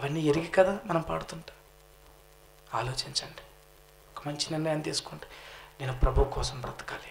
ఇవన్నీ ఎరిగి కదా మనం పాడుతుంటాం ఆలోచించండి ఒక మంచి నిర్ణయం తీసుకోండి నేను ప్రభు కోసం బ్రతకాలి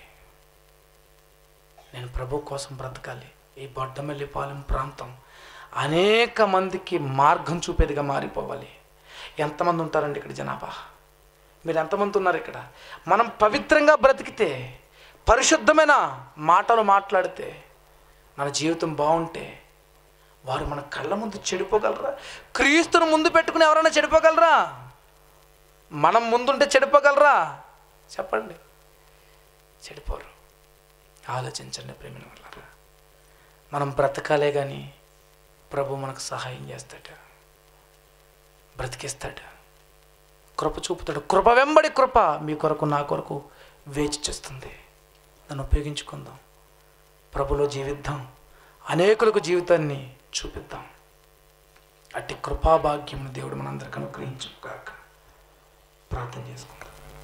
నేను ప్రభు కోసం బ్రతకాలి ఈ బొడ్డమల్లిపాలెం ప్రాంతం అనేక మందికి మార్గం చూపేదిగా మారిపోవాలి ఎంతమంది ఉంటారండి ఇక్కడ జనాభా మీరు ఎంతమంది ఉన్నారు ఇక్కడ మనం పవిత్రంగా బ్రతికితే పరిశుద్ధమైన మాటలు మాట్లాడితే మన జీవితం బాగుంటే వారు మన కళ్ళ ముందు చెడిపోగలరా క్రీస్తును ముందు పెట్టుకుని ఎవరైనా చెడిపోగలరా మనం ముందుంటే చెడిపోగలరా చెప్పండి చెడిపోరు ఆలోచించండి ప్రేమిన వాళ్ళరా మనం బ్రతకాలే కానీ ప్రభు మనకు సహాయం చేస్తాడు బ్రతికిస్తాడు కృప చూపుతాడు కృప వెంబడి కృప మీ కొరకు నా కొరకు వేచి చేస్తుంది దాన్ని ఉపయోగించుకుందాం ప్రభులో జీవిద్దాం అనేకులకు జీవితాన్ని చూపిద్దాం అట్టి కృపాభాగ్యం దేవుడు మనందరికీ అనుగ్రహించు కాక ప్రార్థన చేసుకుందాం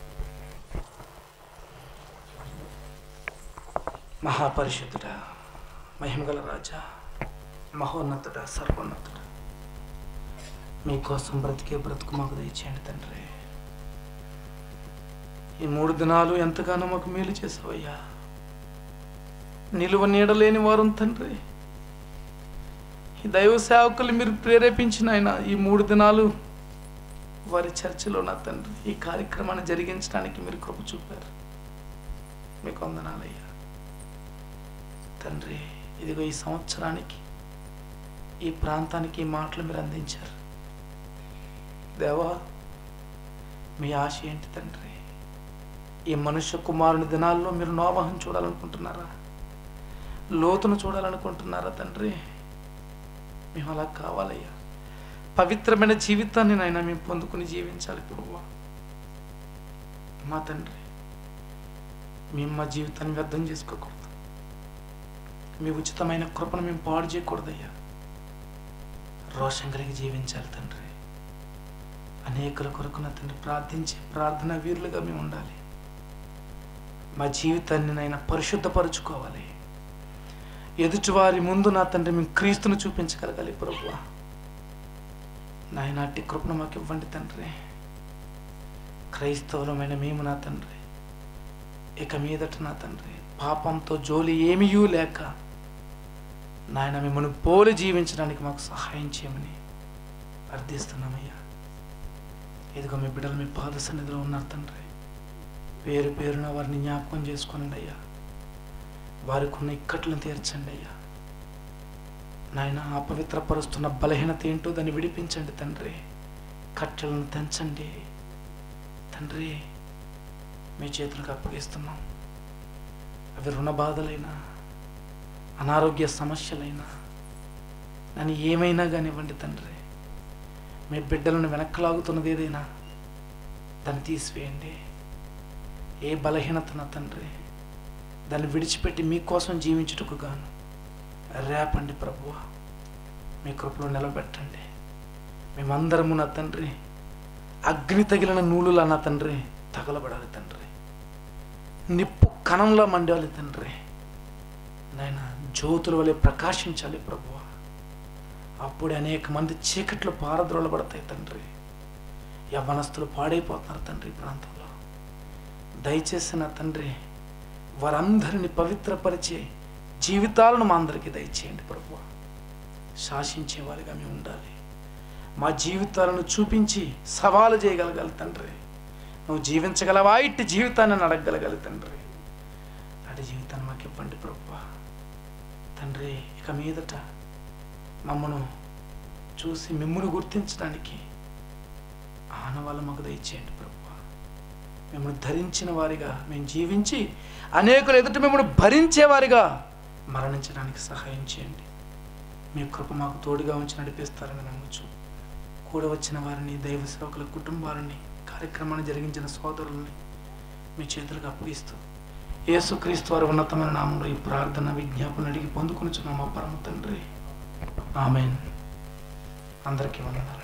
మహాపరిశుద్ధుడా మహిమగల రాజా మహోన్నతుడా సర్వోన్నతుడా మీకోసం బ్రతికే బ్రతుకు మాకు దయచేయండి తండ్రి ఈ మూడు దినాలు ఎంతగానో మాకు మేలు చేసావయ్యా నిలువ నీడలేని వారు తండ్రి ఈ దైవ సేవకులు మీరు ప్రేరేపించిన ఆయన ఈ మూడు దినాలు వారి చర్చిలో నా తండ్రి ఈ కార్యక్రమాన్ని జరిగించడానికి మీరు కృప చూపారు మీకు వందనాలయ్యా తండ్రి ఇదిగో ఈ సంవత్సరానికి ఈ ప్రాంతానికి ఈ మాటలు మీరు అందించారు దేవా మీ ఆశ ఏంటి తండ్రి ఈ మనుష్య కుమారుని దినాల్లో మీరు నోవాహం చూడాలనుకుంటున్నారా లోతును చూడాలనుకుంటున్నారా తండ్రి మేము అలా కావాలయ్యా పవిత్రమైన జీవితాన్ని నాయన మేము పొందుకుని జీవించాలి ప్రభువా మా తండ్రి మేము మా జీవితాన్ని వ్యర్థం చేసుకోకూడదు మీ ఉచితమైన కృపను మేము పాడు చేయకూడదయ్యా రోషం కలిగి జీవించాలి తండ్రి అనేకుల కొరకు నా తండ్రి ప్రార్థించే ప్రార్థన వీరులుగా మేము ఉండాలి మా జీవితాన్ని నైనా పరిశుద్ధపరుచుకోవాలి ఎదుటివారి ముందు నా తండ్రి మేము క్రీస్తును చూపించగలగాలి ప్రభువా నాయన అట్టి కృపను మాకు ఇవ్వండి తండ్రి క్రైస్తవులమైన మేము నా తండ్రి ఇక మీదట నా తండ్రి పాపంతో జోలి ఏమీయూ లేక నాయన మిమ్మల్ని పోలి జీవించడానికి మాకు సహాయం చేయమని అర్థిస్తున్నామయ్యా ఇదిగో మీ బిడ్డలు మీ పాద సన్నిధిలో ఉన్నారు తండ్రి పేరు పేరున వారిని జ్ఞాపకం చేసుకోనండి అయ్యా వారికి ఉన్న ఇక్కట్లను తీర్చండి అయ్యా నాయన అపవిత్రపరుస్తున్న బలహీనత ఏంటో దాన్ని విడిపించండి తండ్రి కట్టెలను తెంచండి తండ్రి మీ చేతులకు అప్పగిస్తున్నాం అవి రుణ బాధలైనా అనారోగ్య సమస్యలైనా నన్ను ఏమైనా కానివ్వండి తండ్రి మీ బిడ్డలను వెనక్కలాగుతున్నది ఏదైనా దాన్ని తీసివేయండి ఏ బలహీనత నా తండ్రి దాన్ని విడిచిపెట్టి మీకోసం జీవించుటకు గాను రేపండి ప్రభువ మీ కృపలో నిలబెట్టండి మేమందరము నా తండ్రి అగ్ని తగిలిన నూలులా నా తండ్రి తగలబడాలి తండ్రి నిప్పు కణంలో మండాలి తండ్రి నాయన జ్యోతుల వలె ప్రకాశించాలి ప్రభువ అప్పుడే అనేక మంది చీకట్లు పారద్రోలబడతాయి తండ్రి యవ్వనస్తులు పాడైపోతున్నారు తండ్రి ఈ ప్రాంతంలో దయచేసి నా తండ్రి వారందరిని పవిత్రపరిచే జీవితాలను మా అందరికీ దయచేయండి ప్రభు శాసించేవారిగా మేము ఉండాలి మా జీవితాలను చూపించి సవాలు చేయగలగాలి తండ్రి నువ్వు జీవించగలవా ఇట్టి జీవితాన్ని నడగలగాలి తండ్రి అటు జీవితాన్ని మాకు ఇవ్వండి ప్రభు తండ్రి ఇక మీదట మమ్మను చూసి మిమ్మల్ని గుర్తించడానికి ఆనవాళ్ళు మాకు దయచేయండి ప్రభు మిమ్మల్ని ధరించిన వారిగా మేము జీవించి అనేకులు ఎదుట మిమ్మల్ని భరించేవారిగా మరణించడానికి సహాయం చేయండి మీ కృప మాకు తోడుగా ఉంచి నడిపిస్తారని నమ్మచ్చు కూడ వచ్చిన వారిని దైవ సేవకుల కుటుంబాలని కార్యక్రమాన్ని జరిగించిన సోదరుల్ని మీ చేతులకు అప్పగిస్తూ యేసుక్రీస్తు వారి ఉన్నతమైన నామంలో ఈ ప్రార్థన విజ్ఞాపన అడిగి పొందుకుని మా పరమ తండ్రి ఆమెన్ అందరికీ వందనాలు